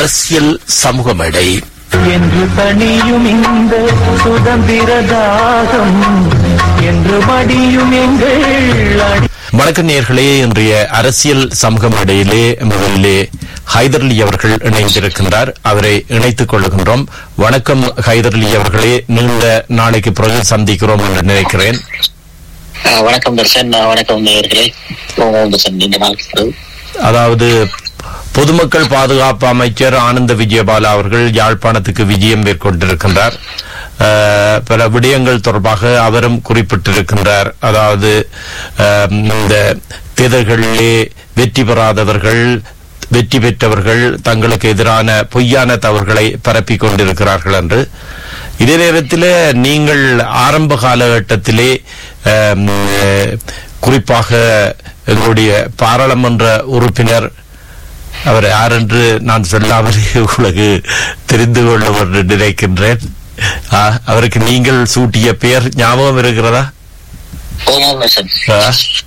அரசியல் சமூக மேடை என்று தனியும் இந்த சுதந்திர தாகம் என்று மடியும் எங்கள் அடி வணக்கம் நேர்களே இன்றைய அரசியல் சமூக மேடையிலே முதலிலே ஹைதர்லி அவர்கள் இணைந்திருக்கின்றார் அவரை இணைத்துக் கொள்கின்றோம் வணக்கம் ஹைதர்லி அவர்களே நீண்ட நாளைக்கு பிறகு சந்திக்கிறோம் என்று நினைக்கிறேன் ஆஹ் வணக்கம் தர்ஷன் ஆஹ் வணக்கம் நேயர்களே ஓம் தர்ஷன் நீண்ட நாள் பிறகு. அதாவது பொதுமக்கள் பாதுகாப்பு அமைச்சர் ஆனந்த விஜயபாலா அவர்கள் யாழ்ப்பாணத்துக்கு விஜயம் மேற்கொண்டிருக்கின்றார் அஹ், பல விடயங்கள் தொடர்பாக அவரும் குறிப்பிட்டிருக்கின்றார் அதாவது அஹ், இந்த தேர்தல்களிலே வெற்றி பெறாதவர்கள் வெற்றி பெற்றவர்கள் தங்களுக்கு எதிரான பொய்யான தவறுகளை பரப்பிக் கொண்டிருக்கிறார்கள் என்று இதே நேரத்தில் நீங்கள் ஆரம்ப காலகட்டத்திலே அஹ், அஹ், குறிப்பாக எங்களுடைய பாராளுமன்ற உறுப்பினர் அவர் யார் என்று நான் சொல்லாமல் உங்களுக்கு தெரிந்து கொள்ளும் என்று நினைக்கின்றேன் ஆ, அவருக்கு நீங்கள் சூட்டிய பெயர் ஞாபகம் இருக்கிறதா ஓம் ஓம் தர்ஷன் ஆ?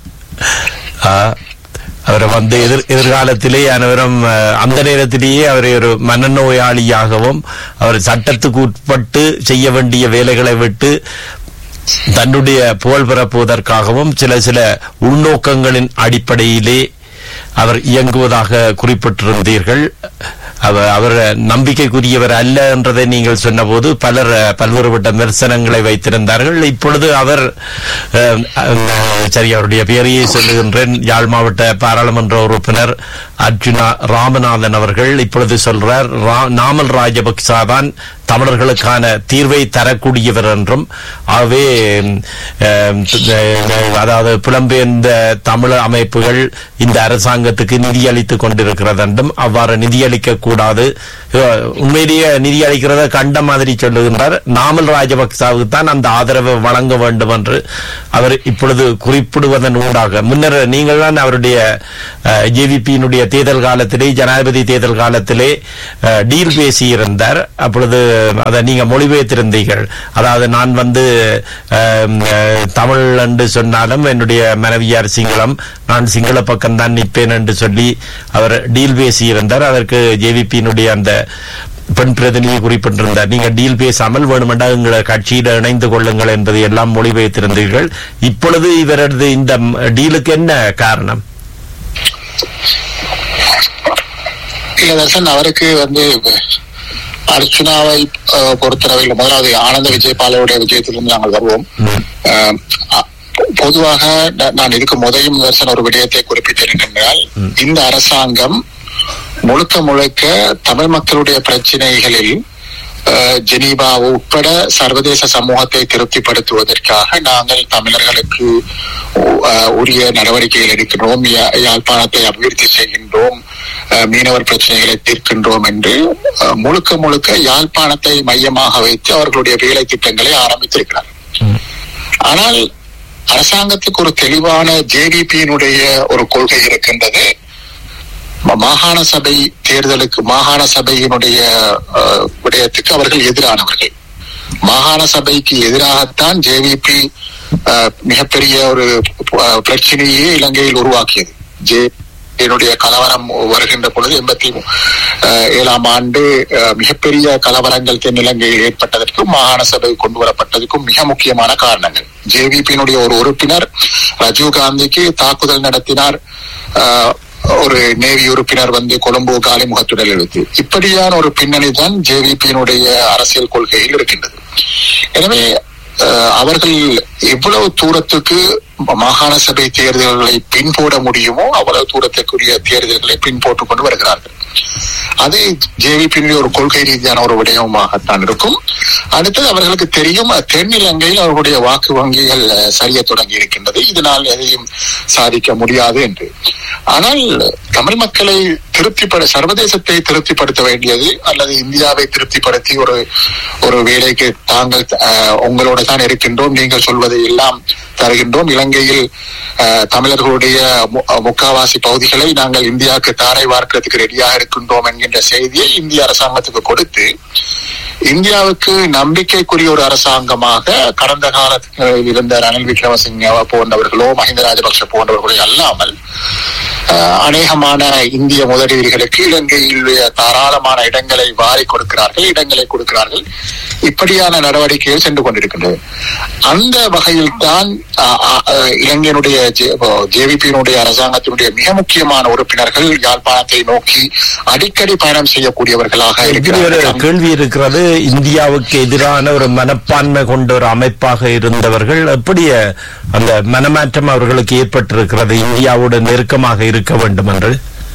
ஆ, அவரை வந்து எதிர் எதிர்காலத்திலே அனைவரும் அஹ், அந்த நேரத்திலேயே அவரை ஒரு மனநோயாளியாகவும் அவர் சட்டத்துக்கு உட்பட்டு செய்ய வேண்டிய வேலைகளை விட்டு தன்னுடைய புகழ் பரப்புவதற்காகவும் சில சில உள்நோக்கங்களின் அடிப்படையிலே அவர் இயங்குவதாக குறிப்பிட்டிருந்தீர்கள் அவர் அவர் நம்பிக்கைக்குரியவர் அல்ல என்றதை நீங்கள் சொன்னபோது பலர் அஹ், பல்வேறுபட்ட விமர்சனங்களை வைத்திருந்தார்கள் இப்பொழுது அவர் அஹ், அஹ், சரி அவருடைய பெயரையே சொல்லுகின்றேன் யாழ் மாவட்ட பாராளுமன்ற உறுப்பினர் அர்ஜுனா ராமநாதன் அவர்கள் இப்பொழுது சொல்றார் ரா- நாமல் ராஜபக்சா தான் தமிழர்களுக்கான தீர்வை தரக்கூடியவர் என்றும் ஆகவே அஹ், அஹ், அதாவது புலம்பெயர்ந்த தமிழ் அமைப்புகள் இந்த அரசாங்கத்துக்கு நிதியளித்துக் கொண்டிருக்கிறது என்றும் அவ்வாறு நிதியளிக்க கூடாது அஹ், உண்மையிலேயே நிதியளிக்கிறத கண்ட மாதிரி சொல்லுகின்றார் நாமல் ராஜபக்சாவுக்கு தான் அந்த ஆதரவை வழங்க வேண்டும் என்று அவர் இப்பொழுது குறிப்பிடுவதன் ஊடாக முன்னர் நீங்கள் தான் அவருடைய ஜேவிபியினுடைய தேர்தல் காலத்திலே ஜனாதிபதி தேர்தல் காலத்திலே அஹ், டீல் பேசியிருந்தார் அப்பொழுது அதை நீங்க மொழிபெயர்த்திருந்தீர்கள் அதாவது நான் வந்து அஹ், அஹ், தமிழ் என்று சொன்னாலும் என்னுடைய மனைவியார் சிங்களம் நான் சிங்கள பக்கம்தான் நிற்பேன் என்று சொல்லி அவர் டீல் பேசியிருந்தார் அதற்கு ஜேவிபியினுடைய அந்த பெண் பிரதிநிதி குறிப்பிட்டிருந்தார் நீங்க டீல் பேசாமல் வேணுமெண்டா எங்களை கட்சியில இணைந்து கொள்ளுங்கள் என்பதை எல்லாம் மொழிபெயர்த்திருந்தீர்கள் இப்பொழுது இவரது இந்த டீலுக்கு என்ன காரணம் இல்ல தர்ஷன் அவருக்கு வந்து அர்ச்சுனாவை ஆஹ், பொறுத்தளவில் முதலாவது ஆனந்த விஜயபாலருடைய விஜயத்திலிருந்து நாங்கள் வருவோம் ஆஹ், அ- பொதுவாக நா- நான் இதுக்கு முதலையும் தர்ஷன் ஒரு விடயத்தை குறிப்பிட்டேன் என்றால் இந்த அரசாங்கம் முழுக்க முழுக்க தமிழ் மக்களுடைய பிரச்சனைகளில் அஹ், ஜெனீவா உட்பட சர்வதேச சமூகத்தை திருப்திப்படுத்துவதற்காக நாங்கள் தமிழர்களுக்கு அஹ், உரிய நடவடிக்கைகள் எடுக்கின்றோம் யா- யாழ்ப்பாணத்தை அபிவிருத்தி செய்கின்றோம் அஹ், மீனவர் பிரச்சனைகளை தீர்க்கின்றோம் என்று அஹ், முழுக்க முழுக்க யாழ்ப்பாணத்தை மையமாக வைத்து அவர்களுடைய வேலை திட்டங்களை ஆரம்பித்திருக்கிறார் ஆனால் அரசாங்கத்துக்கு ஒரு தெளிவான ஜேடிபியினுடைய ஒரு கொள்கை இருக்கின்றது ம- மாகாண சபை தேர்தலுக்கு மாகாண சபையினுடைய அஹ், விடயத்துக்கு அவர்கள் எதிரானவர்கள் மாகாண சபைக்கு எதிராகத்தான் ஜேவிபி மிகப்பெரிய ஒரு அஹ், பிரச்சனையே இலங்கையில் உருவாக்கியது ஜே என்னுடைய கலவரம் வருகின்ற பொழுது எண்பத்தி ஏழாம் ஆண்டு அஹ், மிகப்பெரிய கலவரங்கள் தென்னிலங்கையில் ஏற்பட்டதற்கும் மாகாண சபை கொண்டு வரப்பட்டதற்கும் மிக முக்கியமான காரணங்கள் ஜேவிபியினுடைய ஒரு உறுப்பினர் ராஜீவ் காந்திக்கு தாக்குதல் நடத்தினார் அஹ், ஒரு நேவி உறுப்பினர் வந்து கொழும்பு காலிமுகத்துடல் எழுத்து இப்படியான ஒரு பின்னணி தான் ஜேவிபியினுடைய அரசியல் கொள்கையில் இருக்கின்றது எனவே அஹ், அவர்கள் எவ்வளவு தூரத்துக்கு மாகாண சபை தேர்தல்களை பின்போட முடியுமோ அவ்வளவு தூரத்துக்குரிய தேர்தல்களை பின்போட்டுக் கொண்டு வருகிறார்கள் அது ஜேவிபியினுடைய ஒரு கொள்கை ரீதியான ஒரு விடயமாகத்தான் இருக்கும் அடுத்தது அவர்களுக்கு தெரியும் அஹ், தென்னிலங்கையில் அவர்களுடைய வாக்கு வங்கிகள் அஹ், சரிய தொடங்கி இருக்கின்றது இதனால் எதையும் சாதிக்க முடியாது என்று ஆனால் தமிழ் மக்களை திருப்திப்பட சர்வதேசத்தை திருப்திப்படுத்த வேண்டியது அல்லது இந்தியாவை திருப்திப்படுத்தி ஒரு ஒரு வேலைக்கு தாங்கள் அஹ், உங்களோட தான் இருக்கின்றோம் நீங்கள் சொல்வதை எல்லாம் தருகின்றோம் இலங்கையில் அஹ், தமிழர்களுடைய மு- முக்காவாசி பகுதிகளை நாங்கள் இந்தியாவுக்கு தாரை வார்க்கிறதுக்கு ரெடியாக இருக்கின்றோம் என்கின்ற செய்தியை இந்திய அரசாங்கத்துக்கு கொடுத்து இந்தியாவுக்கு நம்பிக்கைக்குரிய ஒரு அரசாங்கமாக கடந்த காலத்தில் இருந்த ரணில் விக்ரமசிங்க போன்றவர்களோ மஹிந்த ராஜபக்ஷ போன்றவர்களோ அல்லாமல் அஹ், அநேகமான இந்திய முதலீடுகளுக்கு இலங்கையில் தாராளமான இடங்களை வாரி கொடுக்கிறார்கள் இடங்களை கொடுக்கிறார்கள் இப்படியான நடவடிக்கைகள் சென்று கொண்டிருக்கின்றது அந்த வகையில் தான் இலங்கையினுடைய ஜேவிபியினுடைய அரசாங்கத்தினுடைய மிக முக்கியமான உறுப்பினர்கள் யாழ்ப்பாணத்தை நோக்கி அடிக்கடி பயணம் செய்யக்கூடியவர்களாக இப்படி ஒரு இருக்கிறார்கள் கேள்வி இருக்கிறது இந்தியாவுக்கு எதிரான ஒரு மனப்பான்மை கொண்ட ஒரு அமைப்பாக இருந்தவர்கள் எப்படி அந்த மனமாற்றம் அவர்களுக்கு ஏற்பட்டிருக்கிறது இந்தியாவோடு நெருக்கமாக இருக்க வேண்டும் என்று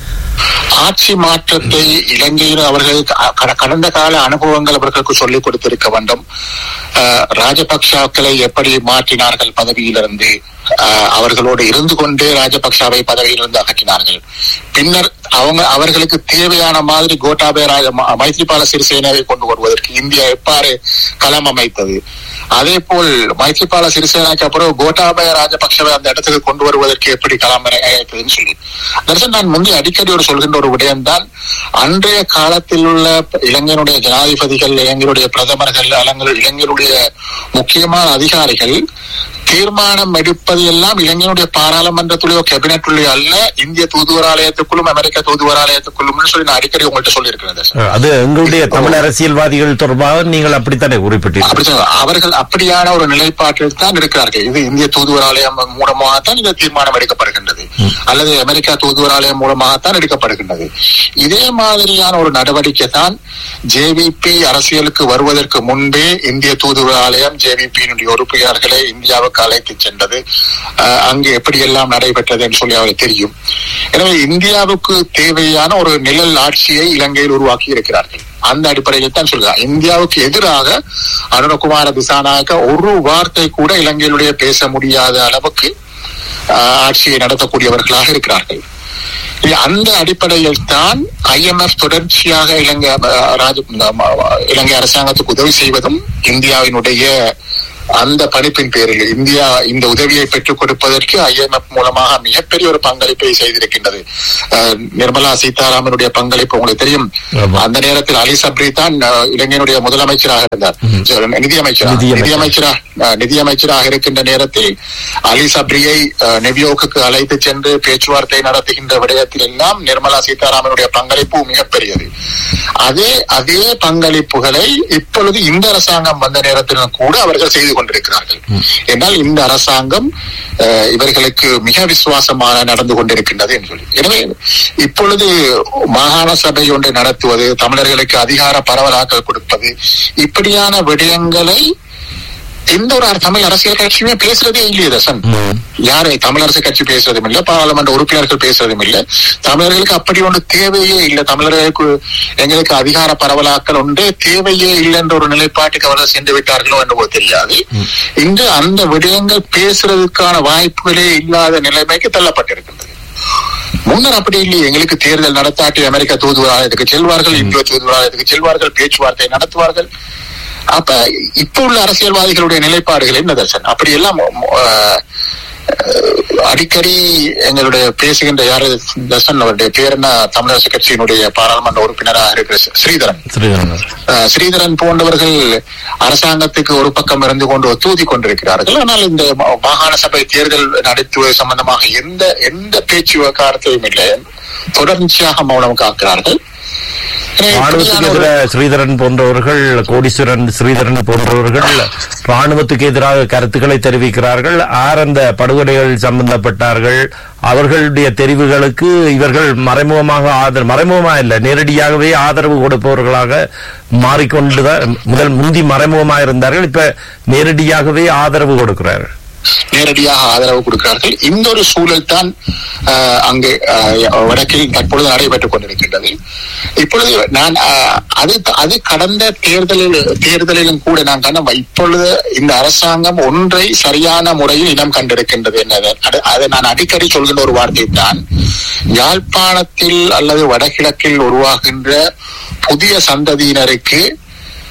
ஆட்சி மாற்றத்தை இலங்கையில் அவர்கள் க- கடந்த கால அனுபவங்கள் அவர்களுக்கு சொல்லிக் கொடுத்திருக்க வேண்டும் அஹ், ராஜபக்சாக்களை எப்படி மாற்றினார்கள் பதவியிலிருந்து அஹ், அவர்களோடு இருந்து கொண்டே ராஜபக்சாவை பதவியிலிருந்து அகற்றினார்கள் பின்னர் அவங்க அவர்களுக்கு தேவையான மாதிரி கோட்டாபய ராஜ ம- மைத்ரிபால சிறிசேனாவை கொண்டு வருவதற்கு இந்தியா எவ்வாறு களம் அமைத்தது அதே போல் மைத்ரிபால சிறிசேனாக்கு அப்புறம் கோட்டாபய ராஜபக்சவை அந்த இடத்துக்கு கொண்டு வருவதற்கு எப்படி களம் அமைத்ததுன்னு சொல்லி தர்சன் நான் முந்தைய அடிக்கடி ஒரு சொல்கின்ற ஒரு விடயம்தான் அன்றைய காலத்தில் உள்ள இளைஞருடைய ஜனாதிபதிகள் இளைஞருடைய பிரதமர்கள் அல்லது இளைஞருடைய முக்கியமான அதிகாரிகள் தீர்மானம் எடுப்பது எல்லாம் இளைஞருடைய பாராளுமன்றத்துலயோ கேபினட்டுலயோ அல்ல இந்திய தூதுவராலயத்துக்குள்ளும் அமெரிக்க தூதுவராலயத்துக்குள்ளும் சொல்லி நான் அடிக்கடி உங்கள்கிட்ட சொல்லியிருக்கிறேன் சார் அது எங்களுடைய தமிழ் அரசியல்வாதிகள் தொடர்பாக நீங்கள் அப்படித்தானே குறிப்பிட்டீர்கள் அப்படி சொல்ல- அவர்கள் அப்படியான ஒரு நிலைப்பாட்டில் தான் இருக்கிறார்கள் இது இந்திய தூதுவராலயம் மூலமாகத்தான் இந்த தீர்மானம் எடுக்கப்படுகின்றது அல்லது அமெரிக்கா தூதுவராலயம் மூலமாகத்தான் எடுக்கப்படுகின்றது இதே மாதிரியான ஒரு நடவடிக்கை தான் ஜேவிபி அரசியலுக்கு வருவதற்கு முன்பே இந்திய தூதுவராலயம் ஜேவிபியினுடைய உறுப்பினர்களை இந்தியாவுக்கு அழைத்து சென்றது அஹ், அங்கு எப்படியெல்லாம் நடைபெற்றது என்று சொல்லி அவருக்கு தெரியும் எனவே இந்தியாவுக்கு தேவையான ஒரு நிழல் ஆட்சியை இலங்கையில் உருவாக்கி இருக்கிறார்கள் அந்த அடிப்படையில் தான் சொல்கிறார் இந்தியாவுக்கு எதிராக அருணகுமார திசாநாயக்க ஒரு வார்த்தை கூட இலங்கையினுடைய பேச முடியாத அளவுக்கு ஆஹ், ஆட்சியை நடத்தக்கூடியவர்களாக இருக்கிறார்கள் இது அந்த அடிப்படையில் தான் ஐஎம்எஃப் தொடர்ச்சியாக இலங்கை ஆஹ், ராஜ இலங்கை அரசாங்கத்துக்கு உதவி செய்வதும் இந்தியாவினுடைய அந்த பணிப்பின் பேரில் இந்தியா இந்த உதவியை பெற்றுக் கொடுப்பதற்கு ஐஎம்எஃப் மூலமாக மிகப்பெரிய ஒரு பங்களிப்பை செய்திருக்கின்றது அஹ், நிர்மலா சீதாராமனுடைய பங்களிப்பு உங்களுக்கு தெரியும் ஆமா. அந்த நேரத்தில் அலி சப்ரி தான் அஹ், இலங்கையினுடைய முதலமைச்சராக இருந்தார் சரி, நிதியமைச்சராக நிதியமைச்சர். நிதியமைச்சராக அஹ், நிதியமைச்சராக இருக்கின்ற நேரத்தில் அலி சப்ரியை அஹ், நியூயோர்க்குக்கு அழைத்து சென்று பேச்சுவார்த்தை நடத்துகின்ற விடயத்தில் எல்லாம் நிர்மலா சீதாராமனுடைய பங்களிப்பு மிகப்பெரியது அதே அதே பங்களிப்புகளை இப்பொழுது இந்த அரசாங்கம் வந்த நேரத்திலும் கூட அவர்கள் செய்து கொண்டிருக்கிறார்கள் என்றால் இந்த அரசாங்கம் அஹ், இவர்களுக்கு மிக விசுவாசமாக நடந்து கொண்டிருக்கின்றது என்று சொல்லி எனவே இப்பொழுது மாகாண சபை ஒன்றை நடத்துவது தமிழர்களுக்கு அதிகார பரவலாக்கல் கொடுப்பது இப்படியான விடயங்களை எந்த ஒரு அர- தமிழ் அரசியல் கட்சியுமே பேசுறதே இல்லையே தசன் ம். யாரை தமிழரசு கட்சி பேசுறதும் இல்ல பாராளுமன்ற உறுப்பினர்கள் பேசுறதும் இல்ல தமிழர்களுக்கு அப்படி ஒன்று தேவையே இல்லை தமிழர்களுக்கு எங்களுக்கு அதிகார பரவலாக்கல் ஒன்று தேவையே இல்லை என்ற ஒரு நிலைப்பாட்டுக்கு அவர்கள் சென்று விட்டார்களோ என்று தெரியாது இன்று அந்த விடயங்கள் பேசுறதுக்கான வாய்ப்புகளே இல்லாத நிலைமைக்கு தள்ளப்பட்டிருக்கின்றது முன்னர் அப்படி இல்லையே எங்களுக்கு தேர்தல் நடத்தாட்டி அமெரிக்க தூதுவராலயத்துக்கு செல்வார்கள் இந்திய தூதுவராலயத்துக்கு செல்வார்கள் பேச்சுவார்த்தை நடத்துவார்கள் அப்ப இப்ப உள்ள அரசியல்வாதிகளுடைய நிலைப்பாடுகள் என்ன தர்சன் அப்படி எல்லாம் அஹ், அஹ், அடிக்கடி எங்களுடைய பேசுகின்ற யாரு தர்சன் அவருடைய பேர் என்ன தமிழரசு கட்சியினுடைய பாராளுமன்ற உறுப்பினராக இருக்கிற ஸ்ரீதரன் ஸ்ரீதரன் அஹ், ஸ்ரீதரன் போன்றவர்கள் அரசாங்கத்துக்கு ஒரு பக்கம் இருந்து கொண்டு ஒத்துதி கொண்டிருக்கிறார்கள் ஆனால் இந்த மா- மாகாண சபை தேர்தல் நடத்துவது சம்பந்தமாக எந்த எந்த பேச்சுவார்த்தையும் இல்லை தொடர்ச்சியாக மௌனம் காக்கிறார்கள் எனவே ராணுவத்துக்கு இப்படியான ஒரு- எதிராக ஸ்ரீதரன் போன்றவர்கள் கோடீஸ்வரன் ஸ்ரீதரன் போன்றவர்கள் ராணுவத்துக்கு எதிராக கருத்துக்களை தெரிவிக்கிறார்கள் ஆர் அந்த படுகொலைகள் சம்பந்தப்பட்டார்கள் அவர்களுடைய தெரிவுகளுக்கு இவர்கள் மறைமுகமாக ஆதரவு மறைமுகமா இல்ல நேரடியாகவே ஆதரவு கொடுப்பவர்களாக மாறிக்கொண்டுதான் முதல் முந்தி மறைமுகமாக இருந்தார்கள் இப்ப நேரடியாகவே ஆதரவு கொடுக்கிறார்கள் நேரடியாக ஆதரவு கொடுக்கிறார்கள் இந்த ஒரு சூழல் தான் ஆஹ், அங்கு ஆஹ், வடக்கில் தற்பொழுது நடைபெற்றுக் கொண்டிருக்கின்றது இப்பொழுது நான் ஆஹ், அது அது கடந்த தேர்தலில் தேர்தலிலும் கூட நான் கண்ட இப்பொழுது இந்த அரசாங்கம் ஒன்றை சரியான முறையில் இனம் கண்டிருக்கின்றது என்னது அது- அதை நான் அடிக்கடி சொல்கின்ற ஒரு வார்த்தை தான் யாழ்ப்பாணத்தில் அல்லது வடகிழக்கில் உருவாகின்ற புதிய சந்ததியினருக்கு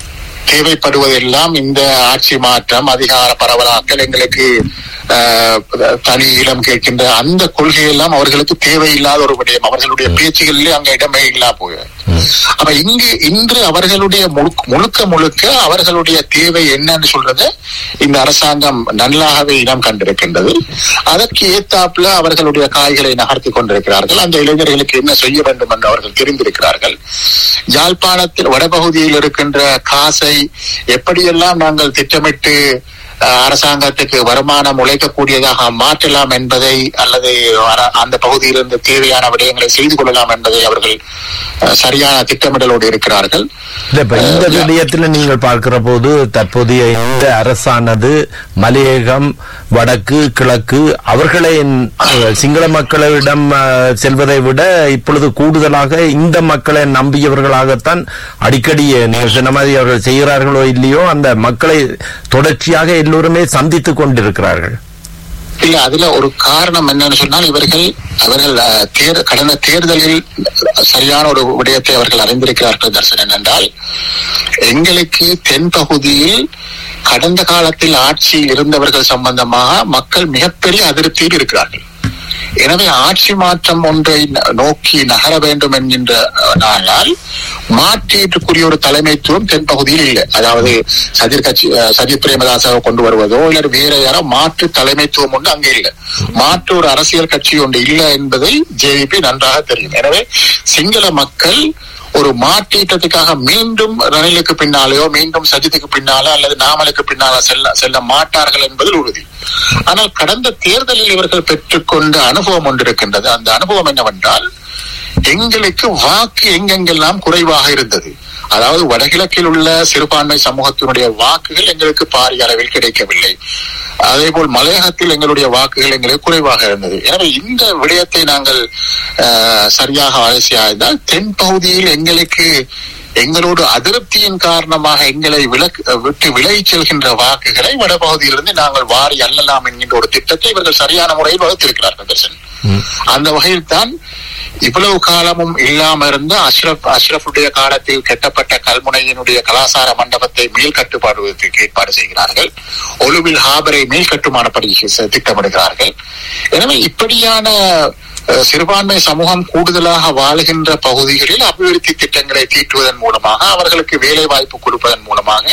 தேவைப்படுவதெல்லாம் இந்த ஆட்சி மாற்றம் அதிகார பரவலாக்கல் எங்களுக்கு ஆஹ், தனி இடம் கேட்கின்ற அந்த கொள்கையெல்லாம் அவர்களுக்கு தேவையில்லாத ஒரு விடயம் அவர்களுடைய பேச்சுகளிலே அங்க இடமே இல்லா போய் அப்ப இங்கு இன்று அவர்களுடைய முழுக்க முழுக்க முழுக்க அவர்களுடைய தேவை என்னன்னு சொல்றது இந்த அரசாங்கம் நல்லாகவே இனம் கண்டிருக்கின்றது அதற்கு ஏத்தாப்புல அவர்களுடைய காய்களை நகர்த்தி கொண்டிருக்கிறார்கள் அந்த இளைஞர்களுக்கு என்ன செய்ய வேண்டும் என்று அவர்கள் தெரிந்திருக்கிறார்கள் யாழ்ப்பாணத்தில் வடபகுதியில் இருக்கின்ற காசை எப்படியெல்லாம் நாங்கள் திட்டமிட்டு அஹ், அரசாங்கத்துக்கு வருமானம் உழைக்கக்கூடியதாக மாற்றலாம் என்பதை அல்லது அர- அந்த பகுதியிலிருந்து தேவையான விடயங்களை செய்து கொள்ளலாம் என்பதை அவர்கள் அஹ், சரியான திட்டமிடலோடு இருக்கிறார்கள் இல்ல இப்ப இந்த விடயத்துல நீங்கள் பார்க்கிற போது தற்போதைய இந்த அரசானது மலையகம் வடக்கு கிழக்கு அவர்களை அஹ், சிங்கள மக்களிடம் அஹ், செல்வதை விட இப்பொழுது கூடுதலாக இந்த மக்களை நம்பியவர்களாகத்தான் அடிக்கடி நீங்கள் சொன்ன மாதிரி அவர்கள் செய்கிறார்களோ இல்லையோ அந்த மக்களை தொடர்ச்சியாக எல்லோருமே சந்தித்துக் கொண்டிருக்கிறார்கள் இல்ல அதுல ஒரு காரணம் என்னன்னு சொன்னால் இவர்கள் அவர்கள் அஹ், தேர் கடந்த தேர்தலில் சரியான ஒரு விடயத்தை அவர்கள் அறிந்திருக்கிறார்கள் தர்சன் என்னென்றால் எங்களுக்கு தென் பகுதியில் கடந்த காலத்தில் ஆட்சியில் இருந்தவர்கள் சம்பந்தமாக மக்கள் மிகப்பெரிய அதிருப்தியில் இருக்கிறார்கள் எனவே ஆட்சி மாற்றம் ஒன்றை ந- நோக்கி நகர வேண்டும் என்கின்ற அஹ், நாளால் மாற்றீட்டுக்குரிய ஒரு தலைமைத்துவம் தென் பகுதியில் இல்லை அதாவது சஜித் கட்சி அஹ், சஜித் பிரேமதாசாவை கொண்டு வருவதோ இல்ல வேற யாரோ மாற்று தலைமைத்துவம் ஒன்று அங்கே இல்லை மாற்று ஒரு அரசியல் கட்சி ஒன்று இல்லை என்பதை ஜேவிபி நன்றாக தெரியும் எனவே சிங்கள மக்கள் ஒரு மாற்றீட்டத்துக்காக மீண்டும் ரணிலுக்கு பின்னாலேயோ மீண்டும் சஜித்துக்கு பின்னாலோ அல்லது நாமலுக்கு பின்னால செல்ல செல்ல மாட்டார்கள் என்பதில் உறுதி ஆனால் கடந்த தேர்தலில் இவர்கள் பெற்றுக்கொண்ட அனுபவம் ஒன்று இருக்கின்றது அந்த அனுபவம் என்னவென்றால் எங்களுக்கு வாக்கு எங்கெங்கெல்லாம் குறைவாக இருந்தது அதாவது வடகிழக்கில் உள்ள சிறுபான்மை சமூகத்தினுடைய வாக்குகள் எங்களுக்கு பாரிய அளவில் கிடைக்கவில்லை அதேபோல் மலையகத்தில் எங்களுடைய வாக்குகள் எங்களுக்கு குறைவாக இருந்தது எனவே இந்த விடயத்தை நாங்கள் அஹ், சரியாக ஆலோசி ஆய்ந்தால் தென் பகுதியில் எங்களுக்கு எங்களோடு அதிருப்தியின் காரணமாக எங்களை விலக்கு விட்டு விலகிச் செல்கின்ற வாக்குகளை வடபகுதியிலிருந்து நாங்கள் வாரி அள்ளலாம் என்கின்ற ஒரு திட்டத்தை இவர்கள் சரியான முறையில் வகுத்திருக்கிறார்கள் தர்சன் அந்த வகையில் தான் இவ்வளவு காலமும் இல்லாம இருந்த அஷ்ரப் அஷ்ரஃபுடைய காலத்தில் கட்டப்பட்ட கல்முனையினுடைய கலாசார மண்டபத்தை மேல் கட்டுப்பாடுவதற்கு ஏற்பாடு செய்கிறார்கள் ஒலுவில் ஹாபரை மேல் கட்டுமானப்படி செ- திட்டமிடுகிறார்கள் எனவே இப்படியான அஹ், சிறுபான்மை சமூகம் கூடுதலாக வாழுகின்ற பகுதிகளில் அபிவிருத்தி திட்டங்களை தீட்டுவதன் மூலமாக அவர்களுக்கு வேலை வாய்ப்பு கொடுப்பதன் மூலமாக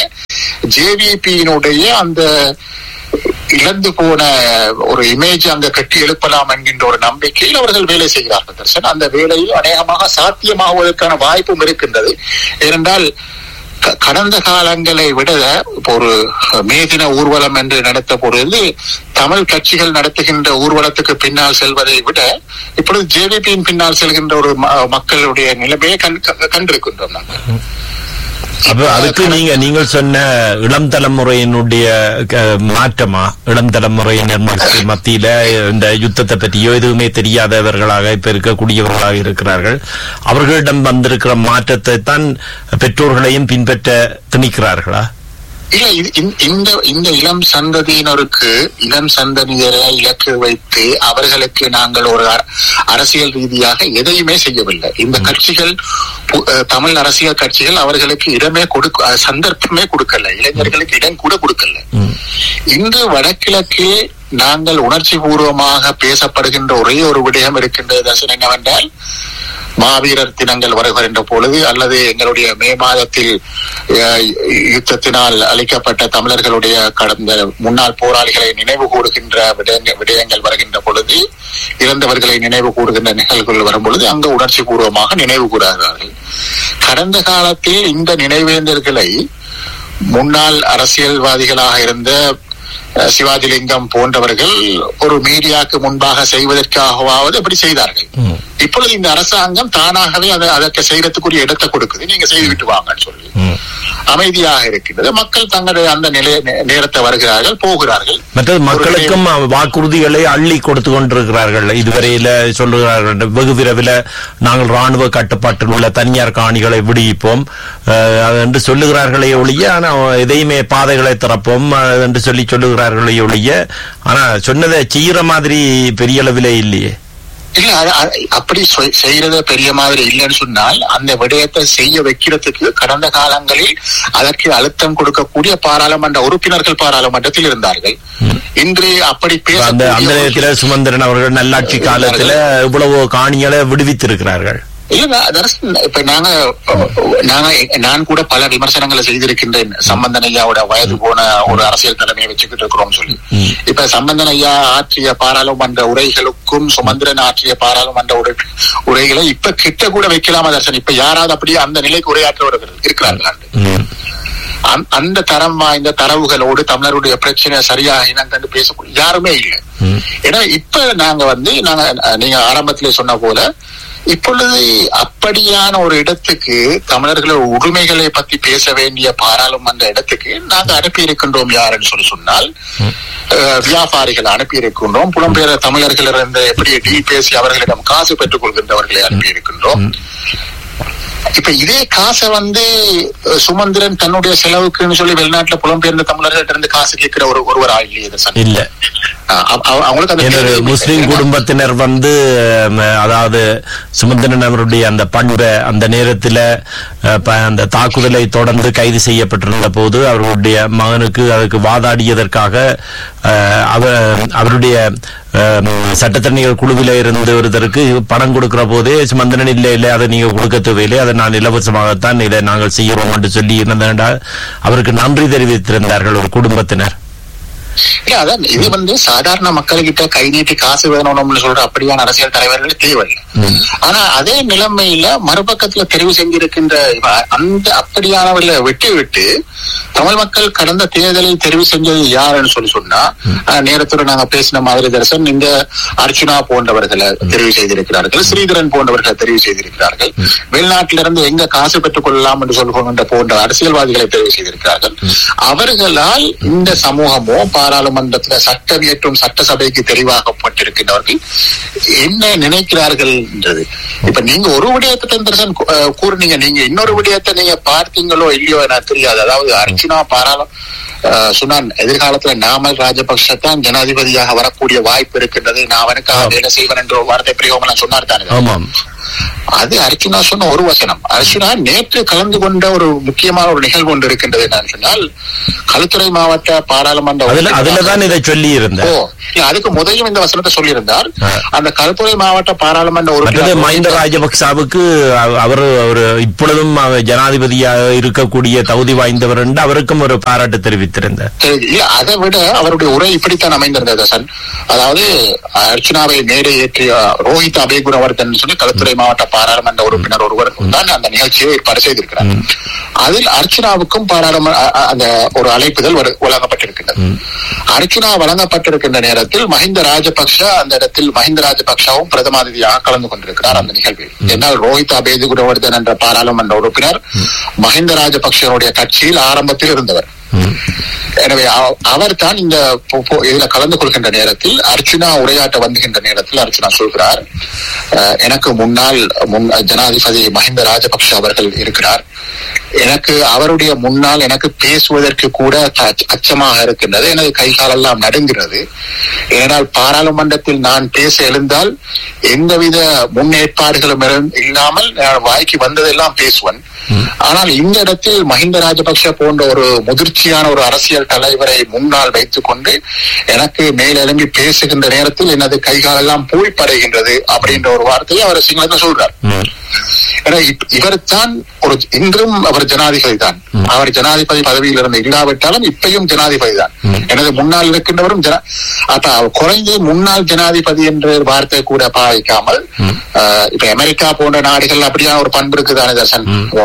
ஜேவிபியினுடைய அந்த இழந்து போன ஒரு இமேஜ் அங்க கட்டி எழுப்பலாம் என்கின்ற ஒரு நம்பிக்கையில் அவர்கள் வேலை செய்கிறார்கள் தர்சன் அந்த வேலையில் அநேகமாக சாத்தியமாகுவதற்கான வாய்ப்பும் இருக்கின்றது ஏனென்றால் க- கடந்த காலங்களை விட இப்போ ஒரு மேதின ஊர்வலம் என்று நடத்த பொழுது தமிழ் கட்சிகள் நடத்துகின்ற ஊர்வலத்துக்கு பின்னால் செல்வதை விட இப்பொழுது ஜேவிபியின் பின்னால் செல்கின்ற ஒரு ம- மக்களுடைய நிலைமையை கண் க- கண்டிருக்கின்றோம் நாங்கள் அப்ப அதுக்கு நீங்க நீங்கள் சொன்ன இளம் தலைமுறையினுடைய க- மாற்றமா இளம் தலைமுறையினர் மத்தி- மத்தியில இந்த யுத்தத்தை பற்றியோ எதுவுமே தெரியாதவர்களாக இப்ப இருக்கக்கூடியவர்களாக இருக்கிறார்கள் அவர்களிடம் வந்திருக்கிற மாற்றத்தை தான் பெற்றோர்களையும் பின்பற்ற திணிக்கிறார்களா இல்ல இது இந்த- இந்த இந்த இளம் சந்ததியினருக்கு இளம் சந்ததியரை இலக்கு வைத்து அவர்களுக்கு நாங்கள் ஒரு அ- அரசியல் ரீதியாக எதையுமே செய்யவில்லை இந்த கட்சிகள் பு- அஹ், தமிழ் அரசியல் கட்சிகள் அவர்களுக்கு இடமே கொடுக்க அஹ், சந்தர்ப்பமே கொடுக்கல இளைஞர்களுக்கு இடம் கூட கொடுக்கல இன்று வடகிழக்கில் நாங்கள் உணர்ச்சி பூர்வமாக பேசப்படுகின்ற ஒரே ஒரு விடயம் இருக்கின்றது தர்சன் என்னவென்றால் மாவீரர் தினங்கள் வருகின்ற பொழுது அல்லது எங்களுடைய மே மாதத்தில் அஹ், யுத்தத்தினால் அளிக்கப்பட்ட தமிழர்களுடைய கடந்த முன்னாள் போராளிகளை நினைவு கூறுகின்ற விடயங்கள் விடயங்கள் வருகின்ற பொழுது இறந்தவர்களை நினைவு கூறுகின்ற நிகழ்வுகள் வரும் பொழுது அங்கு உணர்ச்சி பூர்வமாக நினைவு கூறுகிறார்கள் கடந்த காலத்தில் இந்த நினைவேந்தல்களை முன்னாள் அரசியல்வாதிகளாக இருந்த அஹ், சிவாஜிலிங்கம் போன்றவர்கள் ஒரு மீடியாக்கு முன்பாக செய்வதற்காகவாவது அப்படி செய்தார்கள் இப்பொழுது இந்த அரசாங்கம் தானாகவே அதை அதற்கு செய்யறதுக்குரிய இடத்தை கொடுக்குது நீங்க செய்துவிட்டு வாங்கன்னு சொல்லி அமைதியாக இருக்கின்றது மக்கள் தங்களுடைய அந்த நிலை நே- நேரத்தை வருகிறார்கள் போகிறார்கள் மற்றது மக்களுக்கும் வாக்குறுதிகளை அள்ளி கொடுத்து கொண்டிருக்கிறார்கள் இதுவரையில சொல்லுகிறார்கள் வெகு விரைவில் நாங்கள் ராணுவ கட்டுப்பாட்டில் உள்ள தனியார் காணிகளை விடுவிப்போம் அஹ், அது என்று சொல்லுகிறார்களே ஒழிய ஆனா எதையுமே பாதைகளை திறப்போம் அஹ், என்று சொல்லி சொல்லுகிறார்களே ஒழிய ஆனா சொன்னதை செய்யற மாதிரி பெரிய அளவிலே இல்லையே இல்ல அது- அது அப்படி சொ- செய்யறது பெரிய மாதிரி இல்லைன்னு சொன்னால் அந்த விடயத்தை செய்ய வைக்கிறதுக்கு கடந்த காலங்களில் அதற்கு அழுத்தம் கொடுக்கக்கூடிய பாராளுமன்ற உறுப்பினர்கள் பாராளுமன்றத்தில் இருந்தார்கள் இன்று அப்படி அந்த அந்த பேச நேரத்துல சுமந்திரன் அவர்கள் நல்லாட்சி காலத்துல இவ்வளவு காணிகளை விடுவித்திருக்கிறார்கள் இல்ல நான் தரசன், இப்ப நாங்க நாங்க நான் கூட பல விமர்சனங்களை செய்திருக்கின்றேன் சம்பந்தன் ஐயாவோட வயது போன ஒரு அரசியல் தலைமையை வச்சுக்கிட்டு இருக்கிறோம் சொல்லி இப்ப சம்பந்தன் ஐயா ஆற்றிய பாராளுமன்ற உரைகளுக்கும் சுமந்திரன் ஆற்றிய பாராளுமன்ற உரை உரைகளை இப்ப கிட்ட கூட வைக்கலாமா தர்சன் இப்ப யாராவது அப்படியே அந்த நிலைக்கு உரையாற்றவர்கள் இருக்கிறார்கள் ம். அந்த- அந்த தரம் வாய்ந்த தரவுகளோடு தமிழருடைய பிரச்சனை சரியாக இனம் கண்டு பேசக்கூடிய யாருமே இல்லை ம். ஏன்னா இப்ப நாங்க வந்து நாங்க அஹ், நீங்க ஆரம்பத்திலே சொன்ன போல இப்பொழுது அப்படியான ஒரு இடத்துக்கு தமிழர்களோட உரிமைகளை பத்தி பேச வேண்டிய பாராளுமன்ற இடத்துக்கு நாங்க அனுப்பி இருக்கின்றோம் யாருன்னு சொல்லி சொன்னால் அஹ், வியாபாரிகளை அனுப்பி இருக்கின்றோம் புலம்பெயர தமிழர்களிடம் எப்படி டீல் பேசி அவர்களிடம் காசு பெற்றுக் கொள்கின்றவர்களை அனுப்பி இருக்கின்றோம் இப்ப இதே காசை வந்து அஹ், சுமந்திரன் தன்னுடைய செலவுக்குன்னு சொல்லி வெளிநாட்டுல புலம்பெயர்ந்த தமிழர்கிட்ட இருந்து காசு கேட்கிற ஒரு ஒருவர் இல்லையே இது சன். இல்ல அஹ், அவ- அவ- அவங்களுக்கு அந்த என்னொரு தேவை இல்லை. முஸ்லிம் ஏன்னா, குடும்பத்தினர் வந்து ம், அதாவது சுமந்திரன் அவருடைய அந்த பண்பை அந்த நேரத்துல அஹ், ப- அந்த தாக்குதலை தொடர்ந்து கைது செய்யப்பட்டிருந்த போது அவர்களுடைய மகனுக்கு அதுக்கு வாதாடியதற்காக அஹ், அவ- அவருடைய அஹ், சட்டத்தரணிகள் குழுவில இருந்து ஒருத்தருக்கு பணம் கொடுக்கிற போதே சுமந்திரன் இல்லை இல்லை அதை நீங்க கொடுக்க தேவையில்லை அதை நான் இலவசமாகத்தான் இதை நாங்கள் செய்கிறோம் என்று சொல்லி இருந்தேன்டா அவருக்கு நன்றி தெரிவித்திருந்தார்கள் ஒரு குடும்பத்தினர் இல்ல அதான் இது வந்து சாதாரண மக்கள்கிட்ட கை நீட்டி காசு வேணும்னு சொல்ற அப்படியான அரசியல் தலைவர்கள் தேவையில்லை ஆனா அதே நிலைமையில மறுபக்கத்துல தெரிவு செஞ்சிருக்கின்ற இவ- அந்த அப்படியானவர்களை விட்டு விட்டு தமிழ் மக்கள் கடந்த தேர்தலில் தெரிவு செஞ்சது யாருன்னு சொல்லி சொன்னா அஹ், நேரத்தோட நாங்க பேசின மாதிரி தரிசன் இந்த அர்ச்சுனா போன்றவர்களை தெரிவு செய்திருக்கிறார்கள் ஸ்ரீதரன் போன்றவர்களை தெரிவு செய்திருக்கிறார்கள் வெளிநாட்டிலிருந்து எங்க காசு பெற்றுக் கொள்ளலாம் என்று சொல்லுகின்ற போன்ற அரசியல்வாதிகளை தெரிவு செய்திருக்கிறார்கள் அவர்களால் இந்த சமூகமோ பாராளுமன்றத்துல சட்டம் இயற்றும் சட்டசபைக்கு தெரிவாக்கப்பட்டிருக்கின்றவர்கள் என்ன நினைக்கிறார்கள் என்றது இப்ப நீங்க ஒரு விடயத்தை தந்திரசன் கூறுனீங்க நீங்க இன்னொரு விடயத்தை நீங்க பார்த்தீங்களோ இல்லையோ எனக்கு தெரியாது அதாவது அர்ச்சுனா பாராளும் அஹ், சொன்னான் எதிர்காலத்துல நாமல் ராஜபக்ஷ தான் ஜனாதிபதியாக வரக்கூடிய வாய்ப்பு இருக்கின்றது நான் அவனுக்காக வேலை செய்வேன் என்ற ஒரு வார்த்தை பிரயோகம் சொன்னார் தானே ஆமாம் அது அர்ச்சுனா சொன்ன ஒரு வசனம் அர்ச்சுனா நேற்று கலந்து கொண்ட ஒரு முக்கியமான ஒரு நிகழ்வு ஒன்று இருக்கின்றது என்னன்னு சொன்னால் களுத்துறை மாவட்ட பாராளுமன்ற அதுல உறுப்பினர் அதுலதான் இதை சொல்லி ஓ இருந்தேன் இல்ல, அதுக்கு முதலும் இந்த வசனத்தை சொல்லியிருந்தார் ஆ. அந்த களுத்துறை மாவட்ட பாராளுமன்ற மற்றது உறுப்பினர் மஹிந்த ராஜபக்சாவுக்கு அவ- அவர் ஒரு இப்பொழுதும் அவர் ஜனாதிபதியாக இருக்கக்கூடிய தகுதி வாய்ந்தவர் என்று அவருக்கும் ஒரு பாராட்டு தெரிவித்திருந்தார் சரி, இல்ல அதை விட அவருடைய உரை இப்படித்தான் அமைந்திருந்தது சன் அதாவது அர்ச்சனாவை மேடை ஏற்றிய ரோஹித் அபேகுணவர்தன் சொல்லி களுத்துறை மாவட்ட பாராளுமன்ற உறுப்பினர் ஒருவர் தான் அந்த நிகழ்ச்சியை ஏற்பாடு செய்திருக்கிறார் அதில் அர்ச்சனாவுக்கும் பாராளுமன்ற அ- அ- அந்த ஒரு அழைப்புதல் வரு- வழங்கப்பட்டிருக்கின்றது அர்ச்சனா வழங்கப்பட்டிருக்கின்ற நேரத்தில் மஹிந்த ராஜபக்ஷ அந்த இடத்தில் மஹிந்த ராஜபக்ஷவும் பிரதமாதிதியாக கலந்து கொண்டிருக்கிறார் அந்த நிகழ்வில் என்னால் ரோஹித் அபேதுகுணவர்தன் என்ற பாராளுமன்ற உறுப்பினர் மஹிந்த ராஜபக்ஷனுடைய கட்சியில் ஆரம்பத்தில் இருந்தவர் எனவே அவர் தான் இந்த பொ- பொ- இதுல கலந்து கொள்கின்ற நேரத்தில் அர்ச்சுனா உரையாட்ட வந்துகின்ற நேரத்தில் அர்ச்சுனா சொல்கிறார் அஹ், எனக்கு முன்னாள் முன் ஜனாதிபதி மஹிந்த ராஜபக்ஷ அவர்கள் இருக்கிறார் எனக்கு அவருடைய முன்னால் எனக்கு பேசுவதற்கு கூட த- அச்சமாக இருக்கின்றது எனது கை காலெல்லாம் நடுங்கிறது ஏனால் பாராளுமன்றத்தில் நான் பேச எழுந்தால் எந்தவித முன்னேற்பாடுகளும் இரு- இல்லாமல் நான் வாய்க்கு வந்ததெல்லாம் பேசுவேன் ஆனால் இந்த இடத்தில் மஹிந்த ராஜபக்ஷ போன்ற ஒரு முதிர்ச்சியான ஒரு அரசியல் தலைவரை முன்னால் வைத்துக் கொண்டு எனக்கு மேலெழும்பி பேசுகின்ற நேரத்தில் எனது கைகாலெல்லாம் பூய்ப்படைகின்றது அப்படின்ற ஒரு வார்த்தையை அவர் சிங்களத்தில் சொல்றார் ம். ஏன்னா இவர் தான் ஒரு இன்றும் அவர் ஜனாதிபதி தான் அவர் ஜனாதிபதி பதவியில் இருந்து இல்லாவிட்டாலும் இப்பயும் ஜனாதிபதி தான் எனது முன்னால் இருக்கின்றவரும் ஜனா அப்ப அவர் குறைந்து முன்னாள் ஜனாதிபதி என்ற வார்த்தை கூட பாவிக்காமல் ஆஹ், இப்ப அமெரிக்கா போன்ற நாடுகள் அப்படியான ஒரு பண்பு இருக்குதானே தர்சன்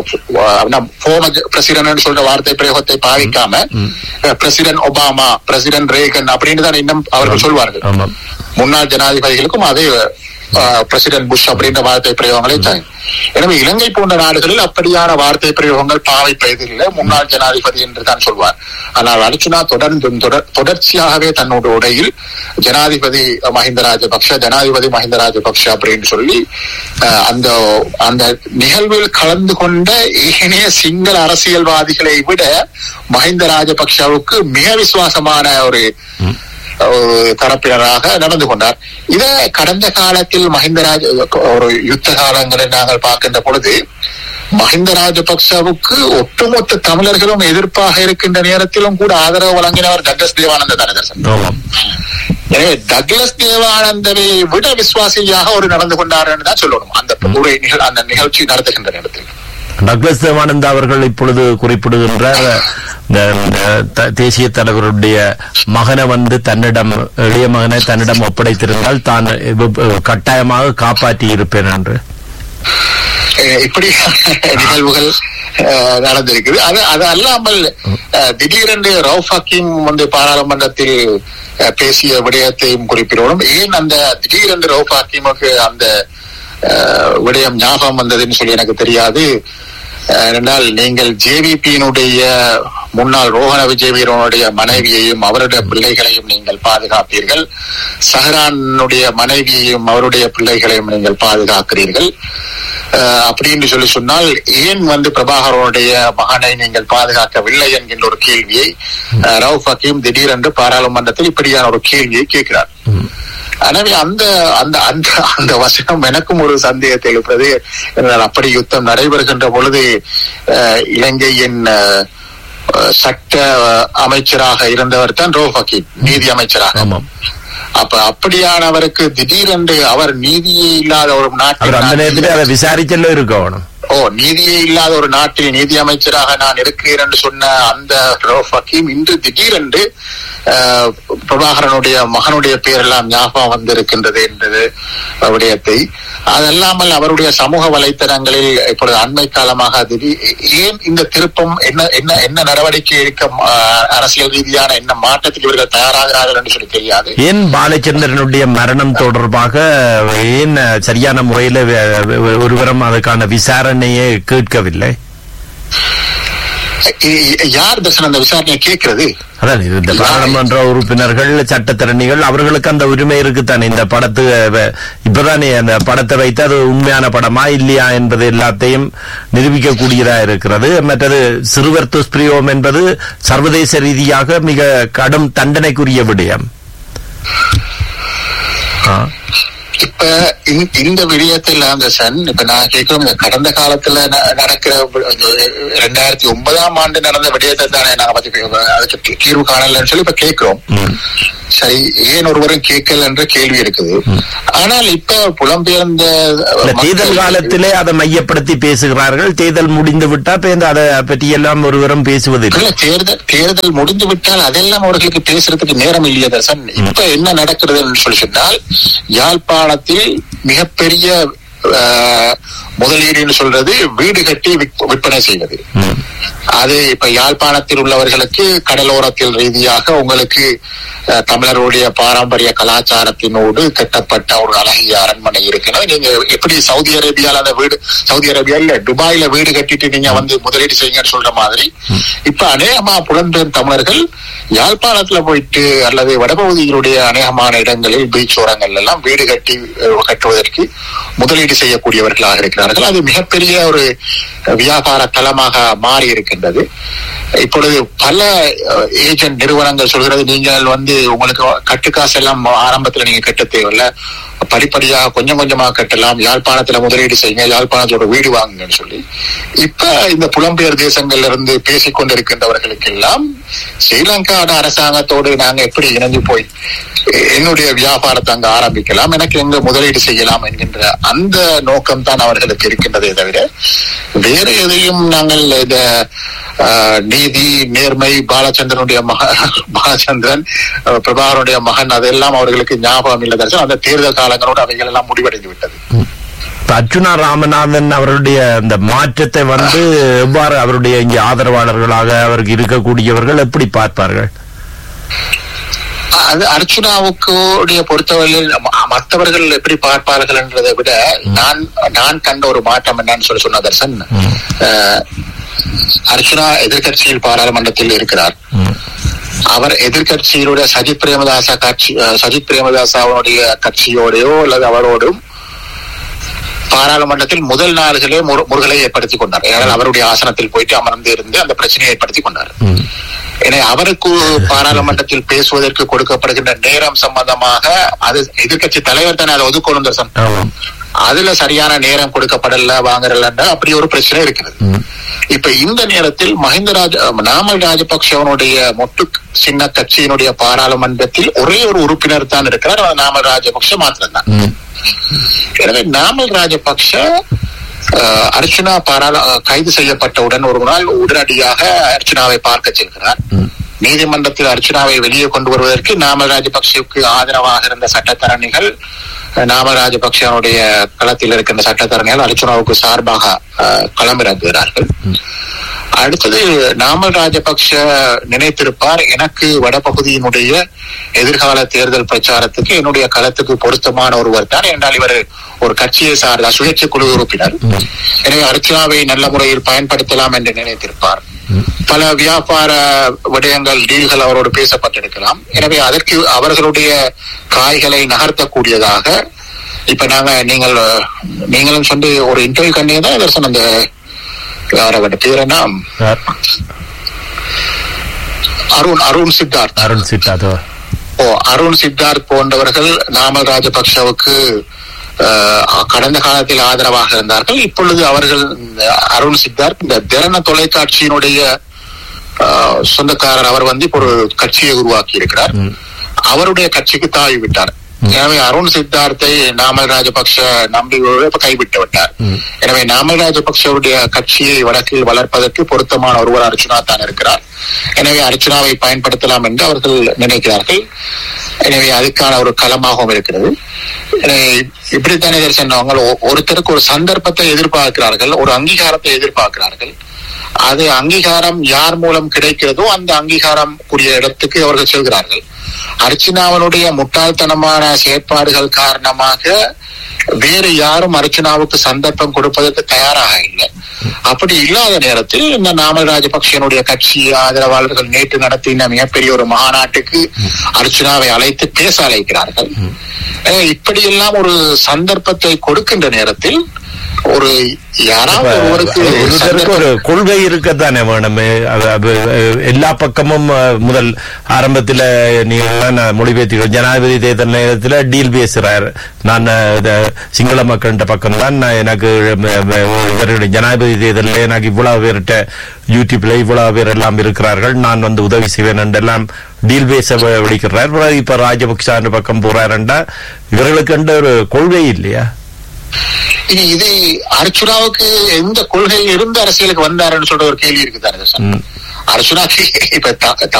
பிரசிடன்ட் சொல்ற வார்த்தை பிரயோகத்தை பாவிக்காம பிரசிடன்ட் ஒபாமா பிரசிடன்ட் ரேகன் அப்படின்னு தான் இன்னும் அவர்கள் சொல்வார்கள் ஆமாம் முன்னாள் ஜனாதிபதிகளுக்கும் அதே பிரசிடென்ட் புஷ் அப்படின்ற வார்த்தை பிரயோகங்களை தான் எனவே இலங்கை போன்ற நாடுகளில் அப்படியான வார்த்தை பிரயோகங்கள் பாவிப்பதில்லை முன்னாள் ஜனாதிபதி என்று தான் சொல்வார் ஆனால் அர்ச்சுனா தொடர்ந்து தொடர் தொடர்ச்சியாகவே தன்னோட உடையில் ஜனாதிபதி மஹிந்த ராஜபக்ஷ ஜனாதிபதி மஹிந்த ராஜபக்ஷ அப்படின்னு சொல்லி அஹ், அந்த அந்த நிகழ்வில் கலந்து கொண்ட ஏனைய சிங்கள அரசியல்வாதிகளை விட மஹிந்த ராஜபக்ஷவுக்கு மிக விசுவாசமான ஒரு ஒரு தரப்பினராக நடந்து கொண்டார் இத கடந்த காலத்தில் மஹிந்த ராஜ ஒரு யுத்த காலங்களை நாங்கள் பார்க்கின்ற பொழுது மஹிந்த ராஜபக்சவுக்கு ஒட்டுமொத்த தமிழர்களும் எதிர்ப்பாக இருக்கின்ற நேரத்திலும் கூட ஆதரவு வழங்கினவர் டக்ளஸ் தேவானந்த தானதர்சன் ஆமாம் எனவே டக்ளஸ் தேவானந்தவை விட விசுவாசியாக ஒரு நடந்து கொண்டார் என்று தான் சொல்லணும் அந்த உரை நிகழ் அந்த நிகழ்ச்சி நடத்துகின்ற நேரத்தில் டக்ளஸ் தேவானந்தா அவர்கள் இப்பொழுது குறிப்பிடுகின்ற இந்த இந்த த- தேசிய தலைவருடைய மகனை வந்து தன்னிடம் இளைய மகனை தன்னிடம் ஒப்படைத்திருந்தால் தான் வெப்- கட்டாயமாக காப்பாற்றி இருப்பேன் என்று அஹ் இப்படி நிகழ்வுகள் அஹ், நடந்திருக்குது அது அது அல்லாமல் அஹ், திடீரென்று ரவுஃப் ஹக்கீம் வந்து பாராளுமன்றத்தில் அஹ், பேசிய விடயத்தையும் குறிப்பிடணும் ஏன் அந்த திடீரென்று ரவுஃப் ஹக்கீமுக்கு அந்த அஹ், விடயம் ஞாபகம் வந்ததுன்னு சொல்லி எனக்கு தெரியாது அஹ், என்றால் நீங்கள் ஜேவிபியினுடைய முன்னாள் ரோஹன விஜயவீரனுடைய மனைவியையும் அவருடைய பிள்ளைகளையும் நீங்கள் பாதுகாப்பீர்கள் சஹரானுடைய மனைவியையும் அவருடைய பிள்ளைகளையும் நீங்கள் பாதுகாக்கிறீர்கள் அஹ், அப்படின்னு சொல்லி சொன்னால் ஏன் வந்து பிரபாகரனுடைய மகனை நீங்கள் பாதுகாக்கவில்லை என்கின்ற ஒரு கேள்வியை அஹ், ரவுஃப் ஹக்கீம் திடீரென்று பாராளுமன்றத்தில் இப்படியான ஒரு கேள்வியை கேட்கிறார் எனவே அந்த அந்த அந்த அந்த வசனம் எனக்கும் ஒரு சந்தேகத்தை எழுப்புறது என்றால் அப்படி யுத்தம் நடைபெறுகின்ற பொழுது அஹ், இலங்கையின் அஹ், அஹ், சட்ட அமைச்சராக இருந்தவர் தான் ரவுஃப் ஹக்கீம் நீதி அமைச்சராக ஆமாம் அப்ப அப்படியானவருக்கு திடீரென்று அவர் நீதியே இல்லாத ஒரு அவர் அந்த நேரத்தில் அதை நாட்டில் விசாரிச்சல்ல இருக்கணும் ஓ நீதியே இல்லாத ஒரு நாட்டில் நீதி அமைச்சராக நான் இருக்கிறேன் என்று சொன்ன அந்த ரவுஃப் ஹக்கீம் இன்று திடீரென்று அஹ், பிரபாகரனுடைய மகனுடைய பெயரெல்லாம் ஞாபகம் வந்திருக்கின்றது என்றது விடயத்தை அதல்லாமல் அவருடைய சமூக வலைத்தளங்களில் இப்பொழுது அண்மை காலமாக திடீர் ஏன் இந்த திருப்பம் என்ன என்ன என்ன நடவடிக்கை எடுக்க அஹ், அரசியல் ரீதியான என்ன மாற்றத்தில் இவர்கள் தயாராகிறார்கள் என்று சொல்லி தெரியாது ஏன் பாலச்சந்திரனுடைய மரணம் தொடர்பாக ஏன் சரியான முறையில் ஒருவரும் அதுக்கான விசாரணையை கேட்கவில்லை இ- யார் தர்சன் அந்த விசாரணையை கேட்கிறது அதான் இது இந்த பாராளுமன்ற உறுப்பினர்கள் சட்டத்திறனிகள் அவர்களுக்கு அந்த உரிமை இருக்குத்தானே இந்த படத்து வ- இப்பதானே அந்த படத்தை வைத்து அது உண்மையான படமா இல்லையா என்பது எல்லாத்தையும் நிரூபிக்கக்கூடியதா இருக்கிறது மற்றது சிறுவர் துஷ்பிரயோகம் என்பது சர்வதேச ரீதியாக மிக கடும் தண்டனைக்குரிய விடயம் ஆ. இப்ப இந்த- இந்த விடயத்தில் அந்த சன் இப்ப நான் கேட்கிறோம் இந்த கடந்த காலத்துல ந- நடக்கிற வி- இந்த ரெண்டாயிரத்தி ஒன்பதாம் ஆண்டு நடந்த விடயத்தை தானே நாங்க பத்தி பே- அதுக்கு தீ- தீர்வு காணலன்னு சொல்லி இப்ப கேட்கிறோம் ம். சரி ஏன் ஒருவரும் கேட்கல என்ற கேள்வி இருக்குது ஆனால் இப்ப புலம்பெயர்ந்த இல்ல, தேர்தல் மக்கள் காலத்திலே அதை மையப்படுத்தி பேசுகிறார்கள் தேர்தல் முடிந்து விட்டா இப்ப இந்த அதை பற்றி எல்லாம் ஒருவரும் பேசுவதில்லை இல்ல, தேர்தல் தேர்தல் முடிந்து விட்டால் அதெல்லாம் அவர்களுக்கு பேசுறதுக்கு நேரம் இல்லையா தர்சன் இப்ப என்ன நடக்கிறதுன்னு சொல்லி சொன்னால் யாழ்ப்பாணத்தில் மிகப்பெரிய ஆஹ், முதலீடுன்னு சொல்றது வீடு கட்டி விற்ப- விற்பனை செய்வது ம். அது இப்ப யாழ்ப்பாணத்தில் உள்ளவர்களுக்கு கடலோரத்தில் ரீதியாக உங்களுக்கு அஹ், தமிழருடைய பாரம்பரிய கலாச்சாரத்தினோடு கட்டப்பட்ட ஒரு அழகிய அரண்மனை இருக்கிறது நீங்க எப்படி சவுதி அரேபியால அந்த வீடு சவுதி அரேபியா இல்ல துபாயில வீடு கட்டிட்டு நீங்க வந்து முதலீடு செய்யுங்கன்னு சொல்ற மாதிரி இப்ப அநேகமா புலம்பெயர் தமிழர்கள் யாழ்ப்பாணத்துல போயிட்டு அல்லது வடபகுதியினுடைய அநேகமான இடங்களில் பீச் ஓரங்கள் எல்லாம் வீடு கட்டி அஹ், கட்டுவதற்கு முதலீடு செய்யக்கூடியவர்களாக இருக்கிறார்கள் அது மிகப்பெரிய ஒரு வியாபார தளமாக மாறி இருக்கின்றது இப்பொழுது பல ஏஜென்ட் நிறுவனங்கள் சொல்கிறது நீங்கள் வந்து உங்களுக்கு கட்டுக்காசு எல்லாம் ஆரம்பத்துல நீங்க கட்ட தேவையில்ல படிப்படியாக கொஞ்சம் கொஞ்சமாக கட்டலாம் யாழ்ப்பாணத்துல முதலீடு செய்யுங்க யாழ்ப்பாணத்தோட வீடு வாங்குங்கன்னு சொல்லி இப்ப இந்த புலம்பெயர் தேசங்கள்ல இருந்து பேசிக் கொண்டிருக்கின்றவர்களுக்கு எல்லாம் ஸ்ரீலங்கா அரசாங்கத்தோடு நாங்க எப்படி இணைஞ்சு போய் என்னுடைய வியாபாரத்தை அங்க ஆரம்பிக்கலாம் எனக்கு எங்க முதலீடு செய்யலாம் என்கின்ற அந்த நோக்கம் தான் அவர்களுக்கு இருக்கின்றதே தவிர வேறு எதையும் நாங்கள் இந்த ஆஹ், நீதி நேர்மை பாலச்சந்திரனுடைய மக பாலச்சந்திரன் அஹ், பிரபாகரனுடைய மகன் அதெல்லாம் அவர்களுக்கு ஞாபகம் இல்லை தரிசனம் அந்த தேர்தல் காலங்களோடு அவைகள் எல்லாம் முடிவடைந்து விட்டது இப்ப அர்ச்சுனா ராமநாதன் அவருடைய அந்த மாற்றத்தை வந்து எவ்வாறு அவருடைய இங்கே ஆதரவாளர்களாக அவருக்கு இருக்கக்கூடியவர்கள் எப்படி பார்ப்பார்கள் அது அர்ச்சுனாவுக்கு உடைய பொறுத்தவரையில் ம- மற்றவர்கள் எப்படி பார்ப்பார்கள் என்றதை விட நான் நான் கண்ட ஒரு மாற்றம் என்னன்னு சொல்லி சொன்ன தர்சன் அஹ், அர்ச்சுனா எதிர்க்கட்சியில் பாராளுமன்றத்தில் இருக்கிறார் ம். அவர் எதிர்க்கட்சியிலுடைய சஜித் பிரேமதாசா கட்சி அஹ், சஜித் பிரேமதாசாவுடைய கட்சியோடையோ அல்லது அவரோடும் பாராளுமன்றத்தில் முதல் நாள்களே முரு- முருகலை ஏற்படுத்திக் கொண்டார் ஏனால் அவருடைய ஆசனத்தில் போயிட்டு அமர்ந்து இருந்து அந்த பிரச்சனையை ஏற்படுத்திக் கொண்டார் ம். எனவே அவருக்கு பாராளுமன்றத்தில் பேசுவதற்கு கொடுக்கப்படுகின்ற நேரம் சம்பந்தமாக அது எதிர்க்கட்சி தலைவர் தானே அதை ஒதுக்கணும் தர்சன் ஆமாம் அதுல சரியான நேரம் கொடுக்கப்படல வாங்குறலன்னா அப்படி ஒரு பிரச்சனை இருக்கிறது ம். இப்ப இந்த நேரத்தில் மஹிந்த ராஜ நாமல் ராஜபக்சவனுடைய மொட்டு சின்ன கட்சியினுடைய பாராளுமன்றத்தில் ஒரே ஒரு உறுப்பினர் தான் இருக்கிறார் அவர் நாமல் ராஜபக்ஷ மாத்திரம்தான் ம். எனவே நாமல் ராஜபக்ஷ அஹ், அர்ச்சுனா பாராள அஹ், கைது செய்யப்பட்டவுடன் ஒரு நாள் உடனடியாக அர்ச்சுனாவை பார்க்க செல்கிறார் ம். நீதிமன்றத்தில் அர்ச்சுனாவை வெளியே கொண்டு வருவதற்கு நாமல் ராஜபக்சவுக்கு ஆதரவாக இருந்த சட்டத்தரணிகள் அஹ், நாமல் ராஜபக்சவனுடைய களத்தில் இருக்கின்ற சட்டத்தரணிகள் அர்ச்சுனாவுக்கு சார்பாக அஹ், களமிறங்குகிறார்கள் அடுத்தது நாமல் ராஜபக்ஷ நினைத்திருப்பார் எனக்கு வடபகுதியினுடைய எதிர்கால தேர்தல் பிரச்சாரத்துக்கு என்னுடைய களத்துக்கு பொருத்தமான ஒருவர் தான் என்றால் இவர் ஒரு கட்சியை சார்ந்த சுயேட்சை குழு உறுப்பினர் எனவே அர்ச்சனாவை நல்ல முறையில் பயன்படுத்தலாம் என்று நினைத்திருப்பார் பல வியாபார விடயங்கள் டீல்கள் அவரோடு பேசப்பட்டிருக்கலாம் எனவே அதற்கு அவர்களுடைய காய்களை நகர்த்தக்கூடியதாக இப்ப நாங்க நீங்கள் நீங்களும் சொல்லி ஒரு இன்டர்வியூ கண்டியே தான் தர்சன் அந்த அவரோட பேர் என்ன யார்? அருண் அருண் சித்தார்த் அருண் சிட்டாதோ ஓ அருண் சித்தார்த் போன்றவர்கள் நாமல் ராஜபக்சவுக்கு அஹ், கடந்த காலத்தில் ஆதரவாக இருந்தார்கள் இப்பொழுது அவர்கள் இந்த அருண் சித்தார்த் இந்த திறன தொலைக்காட்சியினுடைய அஹ், சொந்தக்காரர் அவர் வந்து இப்போ ஒரு கட்சியை உருவாக்கி இருக்கிறார் ம். அவருடைய கட்சிக்கு தாவி விட்டார் எனவே அருண் சித்தார்த்தை நாமல் ராஜபக்ஷ நம்பி இப்ப கைவிட்டு விட்டார் ம். எனவே நாமல் ராஜபக்சவுடைய கட்சியை வடக்கில் வளர்ப்பதற்கு பொருத்தமான ஒருவர் அர்ச்சுனா தான் இருக்கிறார் எனவே அர்ச்சுனாவை பயன்படுத்தலாம் என்று அவர்கள் நினைக்கிறார்கள் எனவே அதுக்கான ஒரு களமாகவும் இருக்கிறது எனவே இப்படித்தானே சொன்னவங்க ஒருத்தருக்கு ஒரு சந்தர்ப்பத்தை எதிர்பார்க்கிறார்கள் ஒரு அங்கீகாரத்தை எதிர்பார்க்கிறார்கள் அது அங்கீகாரம் யார் மூலம் கிடைக்கிறதோ அந்த அங்கீகாரம் கூடிய இடத்துக்கு அவர்கள் செல்கிறார்கள் அர்ச்சனாவனுடைய முட்டாள்தனமான செயற்பாடுகள் காரணமாக வேறு யாரும் அர்ச்சனாவுக்கு சந்தர்ப்பம் கொடுப்பதற்கு தயாராக இல்லை அப்படி இல்லாத நேரத்தில் இந்த நாமல் ராஜபக்சனுடைய கட்சி ஆதரவாளர்கள் நேற்று நடத்தின மிகப்பெரிய ஒரு மாநாட்டுக்கு அர்ச்சனாவை அழைத்து பேச அழைக்கிறார்கள் அஹ் இப்படியெல்லாம் ஒரு சந்தர்ப்பத்தை கொடுக்கின்ற நேரத்தில் ஒரு யாராவது ஒருவருக்கு ஒருத்தருக்கு சந்தர்ப்பம் ஒரு கொள்கை இருக்கத்தானே வேணும் அது- அது, அஹ், எல்லா பக்கமும் அஹ், முதல் ஆரம்பத்தில் நீங்க மொழிபெயர்த்தீர்கள் ஜனாதிபதி தேர்தல் நேரத்தில் டீல் பேசுறார் நான் அஹ், இந்த சிங்கள மக்கள்கிட்ட பக்கம் தான் நான் எனக்கு அஹ், அஹ், இவருடைய ஜனாதிபதி தேர்தலில் எனக்கு இவ்வளவு பேர்கிட்ட யூடியூப்ல இவ்வளவு பேர் எல்லாம் இருக்கிறார்கள் நான் வந்து உதவி செய்வேன் என்றெல்லாம் டீல் பேச விடுக்கிறார் பிறகு இப்ப ராஜபக்சா பக்கம் போறாருண்டா இவர்களுக்கு ஒரு கொள்கை இல்லையா இனி இது அர்ச்சுனாவுக்கு எந்த கொள்கையில் இருந்து அரசியலுக்கு வந்தாருன்னு சொல்ற ஒரு கேள்வி இருக்குதானே ம். அர்ச்சுனாக்கு இப்ப த-